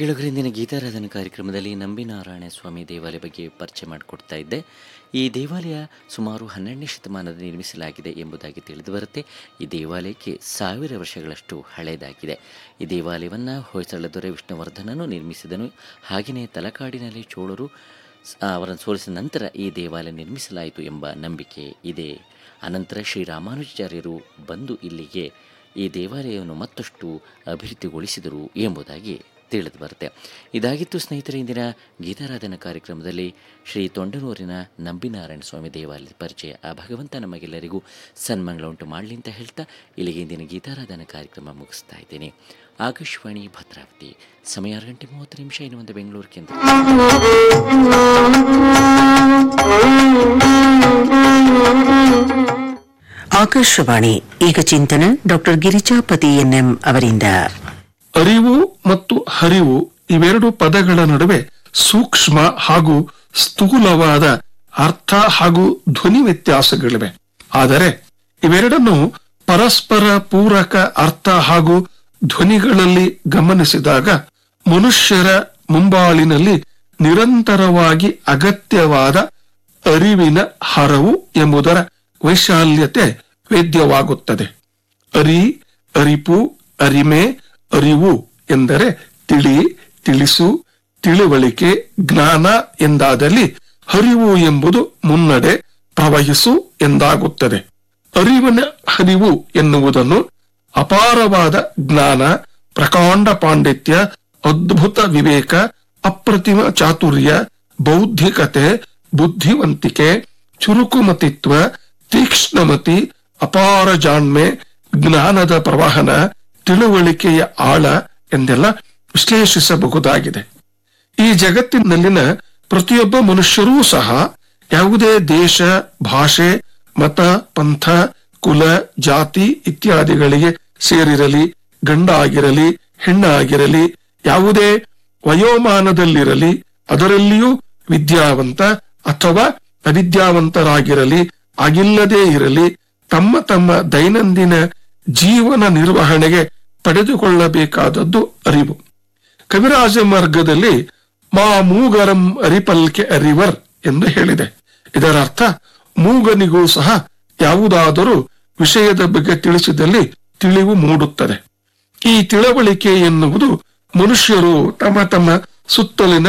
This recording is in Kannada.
ಕೇಳುಗರ ಇಂದಿನ ಗೀತಾರಾಧನ ಕಾರ್ಯಕ್ರಮದಲ್ಲಿ ನಂಬಿನಾರಾಯಣ ಸ್ವಾಮಿ ದೇವಾಲಯ ಬಗ್ಗೆ ಪರಿಚಯ ಮಾಡಿಕೊಡ್ತಾ ಇದ್ದೆ ಈ ದೇವಾಲಯ ಸುಮಾರು ಹನ್ನೆರಡನೇ ಶತಮಾನದ ನಿರ್ಮಿಸಲಾಗಿದೆ ಎಂಬುದಾಗಿ ತಿಳಿದು ಬರುತ್ತೆ ಈ ದೇವಾಲಯಕ್ಕೆ ಸಾವಿರ ವರ್ಷಗಳಷ್ಟು ಹಳೆಯದಾಗಿದೆ ಈ ದೇವಾಲಯವನ್ನು ಹೊಯ್ಸಳ ದೊರೆ ವಿಷ್ಣುವರ್ಧನನು ನಿರ್ಮಿಸಿದನು ಹಾಗೆಯೇ ತಲಕಾಡಿನಲ್ಲಿ ಚೋಳರು ಸ್- ಅವರನ್ನು ಸೋಲಿಸಿದ ನಂತರ ಈ ದೇವಾಲಯ ನಿರ್ಮಿಸಲಾಯಿತು ಎಂಬ ನಂಬಿಕೆ ಇದೆ ಅನಂತರ ಶ್ರೀರಾಮಾನುಜಾಚಾರ್ಯರು ಬಂದು ಇಲ್ಲಿಗೆ ಈ ದೇವಾಲಯವನ್ನು ಮತ್ತಷ್ಟು ಅಭಿವೃದ್ಧಿಗೊಳಿಸಿದರು ಎಂಬುದಾಗಿ ತಿಳಿದು ಬರುತ್ತೆ ಇದಾಗಿತ್ತು ಸ್ನೇಹಿತರೆ ಇಂದಿನ ಗೀತಾರಾಧನ ಕಾರ್ಯಕ್ರಮದಲ್ಲಿ ಶ್ರೀ ತೊಂಡನೂರಿನ ನಂಬಿನಾರಾಯಣ ಸ್ವಾಮಿ ದೇವಾಲಯದ ಪರಿಚಯ ಆ ಭಗವಂತ ನಮಗೆಲ್ಲರಿಗೂ ಸನ್ಮಂಗಳ ಉಂಟು ಮಾಡಲಿ ಅಂತ ಹೇಳ್ತಾ ಇಲ್ಲಿಗೆ ಇಂದಿನ ಗೀತಾರಾಧನ ಕಾರ್ಯಕ್ರಮ ಮುಗಿಸ್ತಾ ಇದ್ದೇನೆ ಆಕಾಶವಾಣಿ ಭದ್ರಾವತಿ ಸಮಯ ಆರು ಗಂಟೆ ಮೂವತ್ತು ನಿಮಿಷ ಇನ್ನು ಒಂದು ಬೆಂಗಳೂರು ಕೇಂದ್ರ ಆಕಾಶವಾಣಿ ಈಗ ಚಿಂತನ ಡಾಕ್ಟರ್ ಗಿರಿಜಾಪತಿ ಎನ್ಎಂ ಅವರಿಂದ ಅರಿವು ಮತ್ತು ಹರಿವು ಇವೆರಡು ಪದಗಳ ನಡುವೆ ಸೂಕ್ಷ್ಮ ಹಾಗೂ ಸ್ಥೂಲವಾದ ಅರ್ಥ ಹಾಗೂ ಧ್ವನಿ ವ್ಯತ್ಯಾಸಗಳಿವೆ ಆದರೆ ಇವೆರಡನ್ನು ಪರಸ್ಪರ ಪೂರಕ ಅರ್ಥ ಹಾಗೂ ಧ್ವನಿಗಳಲ್ಲಿ ಗಮನಿಸಿದಾಗ ಮನುಷ್ಯರ ಮುಂಬಾಳಿನಲ್ಲಿ ನಿರಂತರವಾಗಿ ಅಗತ್ಯವಾದ ಅರಿವಿನ ಹರವು ಎಂಬುದರ ವೈಶಾಲ್ಯತೆ ವೇದ್ಯವಾಗುತ್ತದೆ ಅರಿ ಅರಿಪು ಅರಿಮೆ ಅರಿವು ಎಂದರೆ ತಿಳಿ ತಿಳಿಸು ತಿಳುವಳಿಕೆ ಜ್ಞಾನ ಎಂದಾದಲ್ಲಿ ಹರಿವು ಎಂಬುದು ಮುನ್ನಡೆ ಪ್ರವಹಿಸು ಎಂದಾಗುತ್ತದೆ ಅರಿವಿನ ಹರಿವು ಎನ್ನುವುದನ್ನು ಅಪಾರವಾದ ಜ್ಞಾನ ಪ್ರಕಾಂಡ ಪಾಂಡಿತ್ಯ ಅದ್ಭುತ ವಿವೇಕ ಅಪ್ರತಿಮ ಚಾತುರ್ಯ ಬೌದ್ಧಿಕತೆ ಬುದ್ಧಿವಂತಿಕೆ ಚುರುಕುಮತಿತ್ವ ತೀಕ್ಷ್ಣಮತಿ ಅಪಾರ ಜಾಣ್ಮೆ ಜ್ಞಾನದ ಪ್ರವಾಹನ ತಿಳುವಳಿಕೆಯ ಆಳ ಎಂದೆಲ್ಲ ವಿಶ್ಲೇಷಿಸಬಹುದಾಗಿದೆ ಈ ಜಗತ್ತಿನಲ್ಲಿನ ಪ್ರತಿಯೊಬ್ಬ ಮನುಷ್ಯರೂ ಸಹ ಯಾವುದೇ ದೇಶ ಭಾಷೆ ಮತ ಪಂಥ ಕುಲ ಜಾತಿ ಇತ್ಯಾದಿಗಳಿಗೆ ಸೇರಿರಲಿ ಗಂಡ ಆಗಿರಲಿ ಹೆಣ್ಣಾಗಿರಲಿ ಯಾವುದೇ ವಯೋಮಾನದಲ್ಲಿರಲಿ ಅದರಲ್ಲಿಯೂ ವಿದ್ಯಾವಂತ ಅಥವಾ ಅವಿದ್ಯಾವಂತರಾಗಿರಲಿ ಆಗಿಲ್ಲದೇ ಇರಲಿ ತಮ್ಮ ತಮ್ಮ ದೈನಂದಿನ ಜೀವನ ನಿರ್ವಹಣೆಗೆ ಪಡೆದುಕೊಳ್ಳಬೇಕಾದದ್ದು ಅರಿವು ಕವಿರಾಜ ಮಾರ್ಗದಲ್ಲಿ ಮಾ ಮೂಗರಂ ಅರಿಪಲ್ಕೆ ಅರಿವರ್ ಎಂದು ಹೇಳಿದೆ ಇದರ ಅರ್ಥ ಮೂಗನಿಗೂ ಸಹ ಯಾವುದಾದರೂ ವಿಷಯದ ಬಗ್ಗೆ ತಿಳಿಸಿದಲ್ಲಿ ತಿಳಿವು ಮೂಡುತ್ತದೆ ಈ ತಿಳುವಳಿಕೆ ಎನ್ನುವುದು ಮನುಷ್ಯರು ತಮ್ಮ ತಮ್ಮ ಸುತ್ತಲಿನ